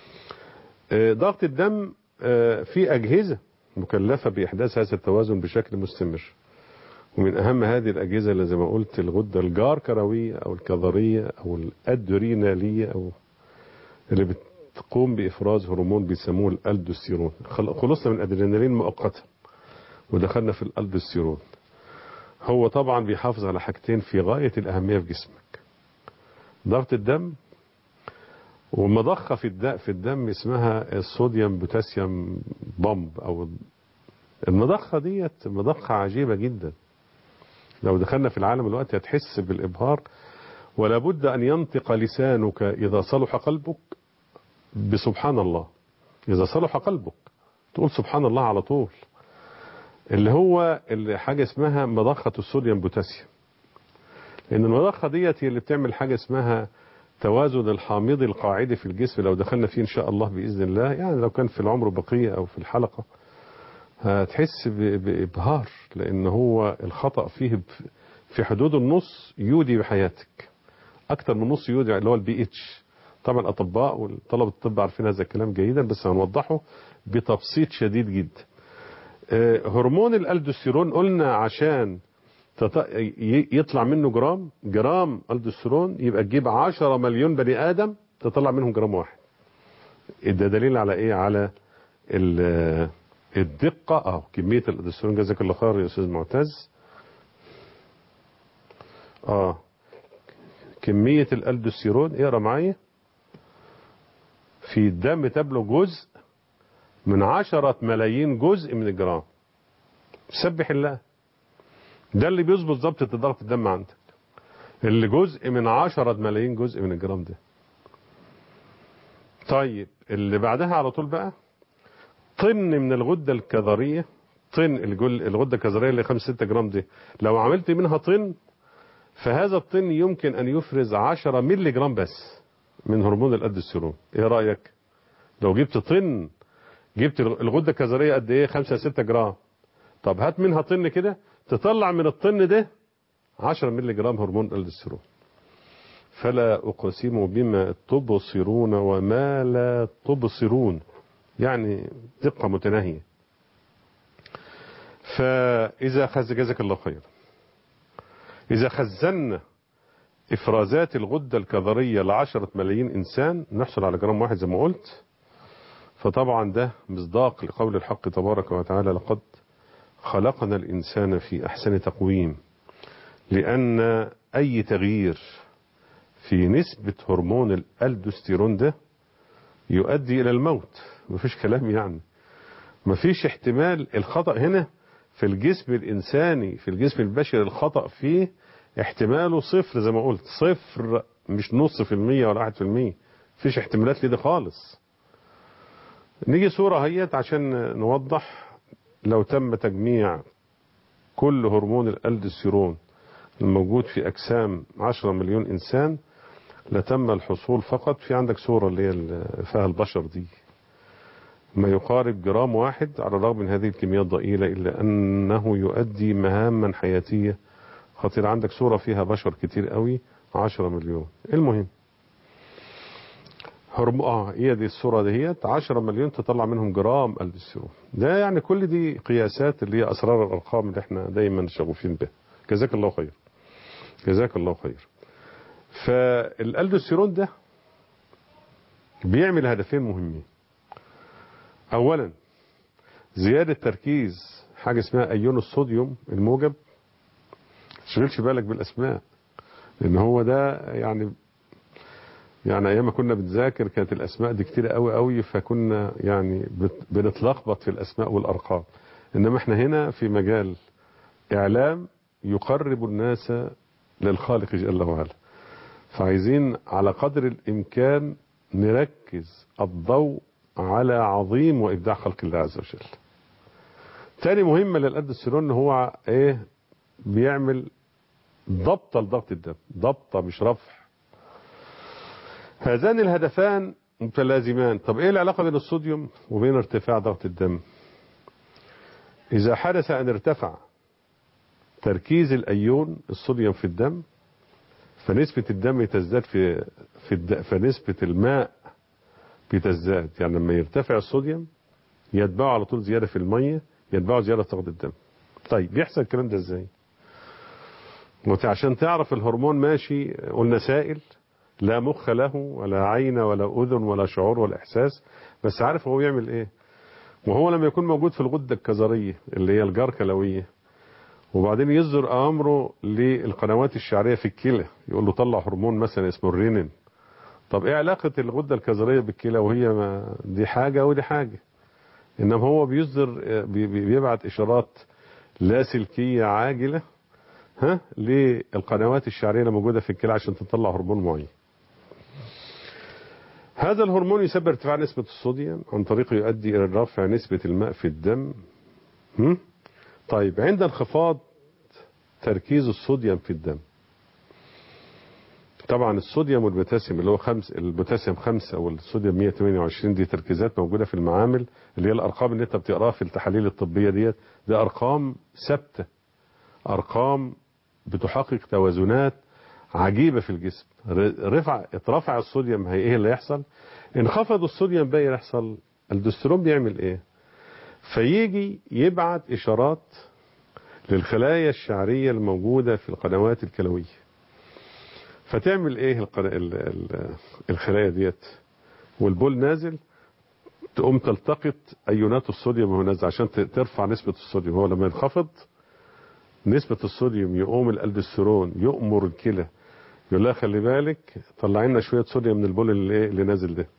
ضغط الدم في أجهزة مكلفة بإحداث هذا التوازن بشكل مستمر ومن أهم هذه الأجهزة اللي زي ما قلت الغدة الجار كروية أو الكظرية أو الأدرينالية أو اللي بتقوم بإفراز هرمون بيسموه الألدوستيرون خلصنا من الأدرينالين مؤقتا ودخلنا في الألدوستيرون هو طبعا بيحافظ على حاجتين في غاية الأهمية في جسمك ضغط الدم ومضخة في الدم, في الدم اسمها الصوديوم بوتاسيوم بومب أو المضخة ديت مضخة عجيبة جدا لو دخلنا في العالم الوقت هتحس بالإبهار ولا بد أن ينطق لسانك إذا صلح قلبك بسبحان الله إذا صلح قلبك تقول سبحان الله على طول اللي هو اللي حاجة اسمها مضخة الصوديوم بوتاسيوم لأن المضخة ديت هي اللي بتعمل حاجة اسمها توازن الحامض القاعدي في الجسم لو دخلنا فيه إن شاء الله بإذن الله يعني لو كان في العمر بقية أو في الحلقة هتحس بإبهار لأن هو الخطأ فيه في حدود النص يودي بحياتك أكتر من نص يودي اللي هو البي اتش طبعا الأطباء وطلبة الطب عارفين هذا الكلام جيدا بس هنوضحه بتبسيط شديد جدا هرمون الالدوستيرون قلنا عشان يطلع منه جرام جرام الدوستيرون يبقى تجيب 10 مليون بني ادم تطلع منهم جرام واحد ده دليل على ايه على الدقة اه كمية الالدوستيرون جزاك الله خير يا استاذ معتز اه كمية الالدوستيرون اقرا معايا في الدم تبلغ جزء من عشرة ملايين جزء من الجرام سبح الله ده اللي بيظبط ضبطة ضغط الدم عندك اللي جزء من عشرة ملايين جزء من الجرام ده طيب اللي بعدها على طول بقى طن من الغدة الكظرية طن الغدة الكظرية اللي 5 6 جرام دي لو عملت منها طن فهذا الطن يمكن أن يفرز 10 ملي جرام بس من هرمون الألدوستيرون ايه رأيك لو جبت طن جبت الغدة الكظرية قد ايه 5 6 جرام طب هات منها طن كده تطلع من الطن ده 10 ملي جرام هرمون الالدوستيرون فلا أقسم بما تبصرون وما لا تبصرون يعني دقة متناهية فإذا خز جزاك الله خير إذا خزنا إفرازات الغدة الكظرية لعشرة ملايين إنسان نحصل على جرام واحد زي ما قلت فطبعا ده مصداق لقول الحق تبارك وتعالى لقد خلقنا الإنسان في أحسن تقويم لأن أي تغيير في نسبة هرمون الألدوستيرون ده يؤدي إلى الموت مفيش كلام يعني مفيش احتمال الخطأ هنا في الجسم الإنساني في الجسم البشري الخطأ فيه احتماله صفر زي ما قلت صفر مش نص في المية ولا واحد في المية مفيش احتمالات لده خالص نيجي صورة هيت عشان نوضح لو تم تجميع كل هرمون الألدوستيرون الموجود في أجسام 10 مليون إنسان لتم الحصول فقط في عندك صورة اللي هي فيها البشر دي ما يقارب جرام واحد على الرغم من هذه الكميات ضئيلة إلا أنه يؤدي مهاما حياتية خطيرة عندك صورة فيها بشر كتير قوي 10 مليون المهم هرم... اه هي دي الصورة ديت 10 مليون تطلع منهم جرام الدسترون ده يعني كل دي قياسات اللي هي أسرار الأرقام اللي احنا دايما شغوفين بها جزاك الله خير جزاك الله خير فالالدوستيرون ده بيعمل هدفين مهمين اولا زيادة تركيز حاجة اسمها ايون الصوديوم الموجب تشغلش بالك بالاسماء لان هو ده يعني يعني ايام ما كنا بنذاكر كانت الاسماء دي كتير قوي قوي فكنا يعني بت- بنتلخبط في الاسماء والارقام انما احنا هنا في مجال اعلام يقرب الناس للخالق جل وعلا فعايزين على قدر الامكان نركز الضوء على عظيم وابداع خلق الله عز وجل تاني مهمة للأدستيرون ان هو ايه بيعمل ضبط لضغط الدم ضبطة مش رفع هذان الهدفان متلازمان طب ايه العلاقة بين الصوديوم وبين ارتفاع ضغط الدم اذا حدث ان ارتفع تركيز الايون الصوديوم في الدم فنسبة الدم تزداد في في الد... فنسبة الماء بتزداد يعني لما يرتفع الصوديوم يتبعه على طول زيادة في المية يتبعه زيادة في ضغط الدم طيب بيحصل الكلام ده ازاي وت- عشان تعرف الهرمون ماشي قلنا سائل لا مخ له ولا عين ولا أذن ولا شعور ولا إحساس بس عارف هو بيعمل إيه وهو لما يكون موجود في الغدة الكظرية اللي هي الجركلوية وبعدين يصدر أمره للقنوات الشعرية في الكلى يقول له طلع هرمون مثلا اسمه الرينين طب إيه علاقة الغدة الكظرية بالكلى وهي ما دي حاجة ودي حاجة إنما هو بيصدر بي- بي- بيبعت إشارات لاسلكية عاجلة ها للقنوات الشعرية اللي موجودة في الكلى عشان تطلع هرمون معين هذا الهرمون يسبب ارتفاع نسبة الصوديوم عن طريقه يؤدي إلى رفع نسبة الماء في الدم هم؟ طيب عند انخفاض تركيز الصوديوم في الدم طبعا الصوديوم والبوتاسيوم اللي هو خمس البوتاسيوم خمسة والصوديوم 128 دي تركيزات موجودة في المعامل اللي هي الأرقام اللي أنت بتقراها في التحاليل الطبية ديت دي أرقام ثابتة أرقام بتحقق توازنات عجيبة في الجسم ر- رفع اترفع الصوديوم هي ايه اللي يحصل انخفض الصوديوم بقى يحصل الدسترون بيعمل ايه فيجي يبعت اشارات للخلايا الشعرية الموجودة في القنوات الكلوية فتعمل ايه القنا... ال... ال... الخلايا ديت والبول نازل تقوم تلتقط ايونات الصوديوم وهو نازل عشان ت- ترفع نسبة الصوديوم هو لما ينخفض نسبة الصوديوم يقوم الالدسترون يؤمر الكلى يقول لها خلي بالك طلع لنا شوية صوديوم من البول اللي, إيه اللي نازل ده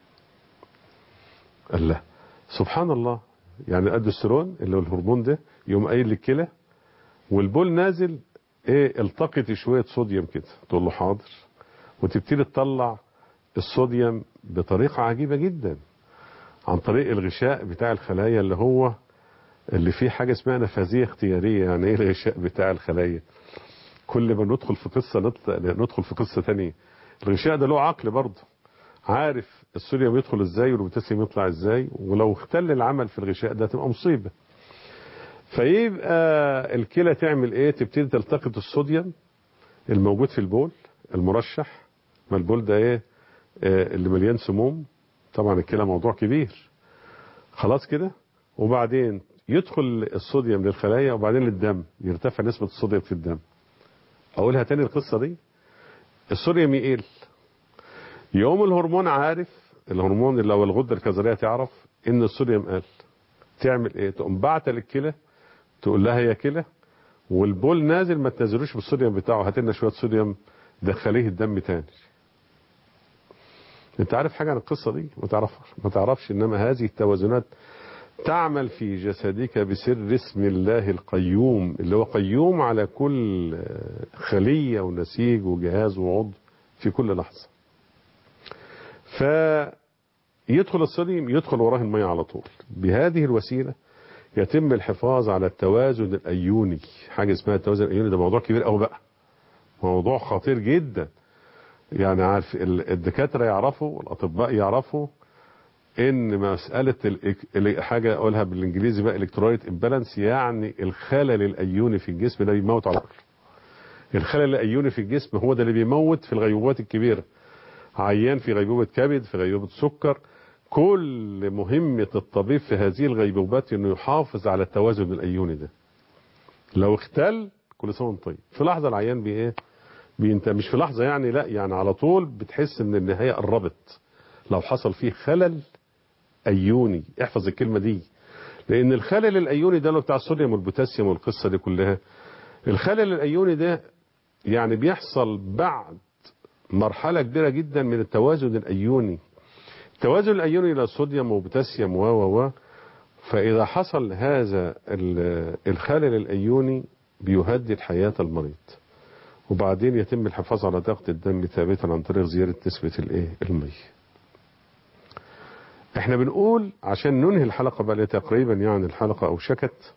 قال لا سبحان الله يعني الالدسترون اللي هو الهرمون ده يقوم قايل للكلى والبول نازل ايه التقط شوية صوديوم كده تقول له حاضر وتبتدي تطلع الصوديوم بطريقة عجيبة جدا عن طريق الغشاء بتاع الخلايا اللي هو اللي فيه حاجة اسمها نفاذية اختيارية يعني ايه الغشاء بتاع الخلايا كل ما ندخل في قصة نطلع ندخل في قصة تانية الغشاء ده له عقل برضه عارف الصوديوم يدخل ازاي والبوتاسيوم يطلع ازاي ولو اختل العمل في الغشاء ده تبقى مصيبة فيبقى الكلى تعمل ايه تبتدي تلتقط الصوديوم الموجود في البول المرشح ما البول ده ايه آه، اللي مليان سموم طبعا الكلى موضوع كبير خلاص كده وبعدين يدخل الصوديوم للخلايا وبعدين للدم يرتفع نسبة الصوديوم في الدم اقولها تاني القصة دي الصوديوم يقل يوم الهرمون عارف الهرمون اللي هو الغدة الكظرية تعرف ان الصوديوم قل تعمل ايه تقوم بعت للكلى تقول لها يا كلى والبول نازل ما تنزلوش بالصوديوم بتاعه هات لنا شويه صوديوم دخليه الدم تاني انت عارف حاجه عن القصه دي ما تعرفش ما تعرفش انما هذه التوازنات تعمل في جسدك بسر اسم الله القيوم اللي هو قيوم على كل خليه ونسيج وجهاز وعضو في كل لحظه فيدخل الصوديوم يدخل وراه الميه على طول بهذه الوسيله يتم الحفاظ على التوازن الايوني حاجه اسمها التوازن الايوني ده موضوع كبير قوي بقى موضوع خطير جدا يعني عارف ال- الدكاتره يعرفوا والاطباء يعرفوا ان مساله الإك- ال- حاجه اقولها بالانجليزي بقى الكترولايت امبالانس يعني الخلل الايوني في الجسم ده بيموت على طول الخلل الايوني في الجسم هو ده اللي بيموت في الغيبوبات الكبيره عيان في غيبوبة كبد في غيبوبة سكر كل مهمة الطبيب في هذه الغيبوبات انه يحافظ على التوازن الايوني ده لو اختل كل سنه وانت طيب في لحظه العيان بي ايه بي انت مش في لحظه يعني لا يعني على طول بتحس ان النهايه قربت لو حصل فيه خلل ايوني احفظ الكلمه دي لان الخلل الايوني ده اللي بتاع الصوديوم والبوتاسيوم والقصه دي كلها الخلل الايوني ده يعني بيحصل بعد مرحله كبيره جدا من التوازن الايوني التوازن الايوني للصوديوم وبوتاسيوم و و و فاذا حصل هذا ال- الخلل الايوني بيهدد حياه المريض وبعدين يتم الحفاظ على ضغط الدم ثابتا عن طريق زياده نسبه الايه الميه احنا بنقول عشان ننهي الحلقه بقى تقريبا يعني الحلقه او شكت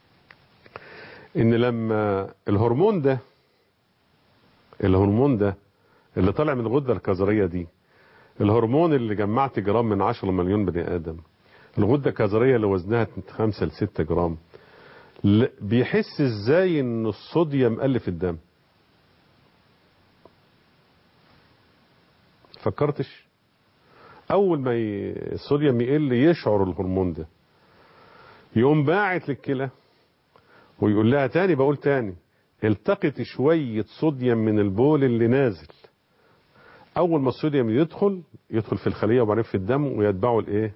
ان لما الهرمون ده الهرمون ده اللي طالع من الغده الكظريه دي الهرمون اللي جمعت جرام من 10 مليون بني ادم الغده الكظريه اللي وزنها 5 ل 6 جرام ل- بيحس ازاي ان الصوديوم قل في الدم فكرتش اول ما ي- الصوديوم يقل يشعر الهرمون ده يقوم باعت للكلى ويقول لها تاني بقول تاني التقط شوية صوديوم من البول اللي نازل اول ما الصوديوم يدخل يدخل في الخلية وبعدين في الدم ويتبعه الايه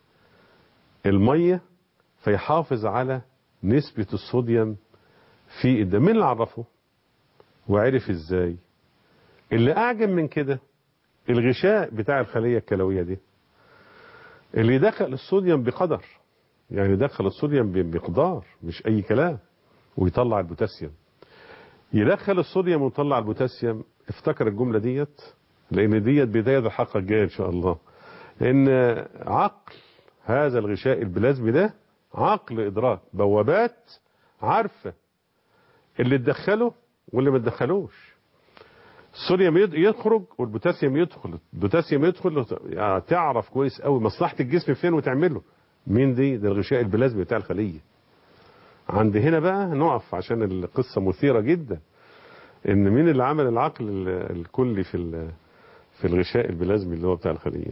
المية فيحافظ على نسبة الصوديوم في الدم مين اللي عرفه وعرف ازاي اللي اعجب من كده الغشاء بتاع الخلية الكلوية دي اللي يدخل الصوديوم بقدر يعني يدخل الصوديوم بمقدار مش اي كلام ويطلع البوتاسيوم يدخل الصوديوم ويطلع البوتاسيوم افتكر الجملة ديت لان ديت بداية الحلقة الجاية ان شاء الله ان عقل هذا الغشاء البلازمي ده عقل ادراك بوابات عارفة اللي تدخله واللي ما تدخلوش الصوديوم يد- يخرج والبوتاسيوم يدخل البوتاسيوم يدخل يعني تعرف كويس قوي مصلحة الجسم فين وتعمله مين دي ده الغشاء البلازمي بتاع الخلية عند هنا بقى نقف عشان القصة مثيرة جدا ان مين اللي عمل العقل ال- الكلي في ال- في الغشاء البلازمي اللي هو بتاع الخلية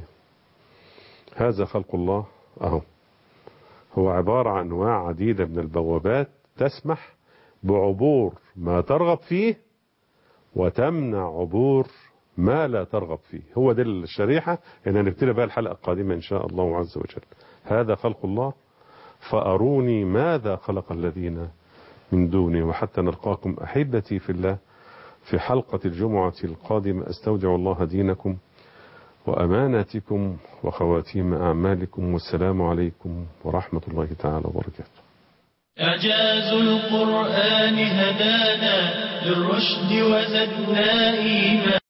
هذا خلق الله اهو هو عبارة عن انواع عديدة من البوابات تسمح بعبور ما ترغب فيه وتمنع عبور ما لا ترغب فيه هو ده الشريحة ان هنبتدي بقى الحلقة القادمة ان شاء الله عز وجل هذا خلق الله فأروني ماذا خلق الذين من دوني وحتى نلقاكم أحبتي في الله في حلقة الجمعة القادمة أستودع الله دينكم وأماناتكم وخواتيم أعمالكم والسلام عليكم ورحمة الله تعالى وبركاته إعجاز القرآن هدانا للرشد وزدنا إيمانا